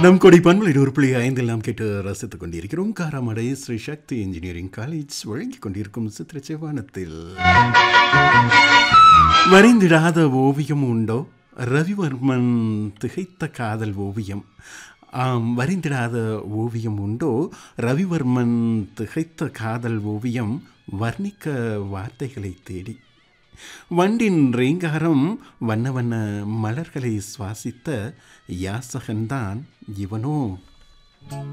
நம் கொடி பண்பலை ஒரு புள்ளி ஐந்தில் நாம் கேட்டு ரசித்துக் கொண்டிருக்கிறோம் காராமடை ஸ்ரீ சக்தி இன்ஜினியரிங் காலேஜ் வழங்கிக் கொண்டிருக்கும் சித்திர செவ்வானத்தில் வரைந்திடாத ஓவியம் உண்டோ ரவிவர்மன் திகைத்த காதல் ஓவியம் ஆம் வரைந்திடாத ஓவியம் உண்டோ ரவிவர்மன் திகைத்த காதல் ஓவியம் வர்ணிக்க வார்த்தைகளை தேடி வண்டின் ரீங்காரம் வண்ண வண்ண மலர்களை சுவாசித்த யாசகன்தான் இவனோ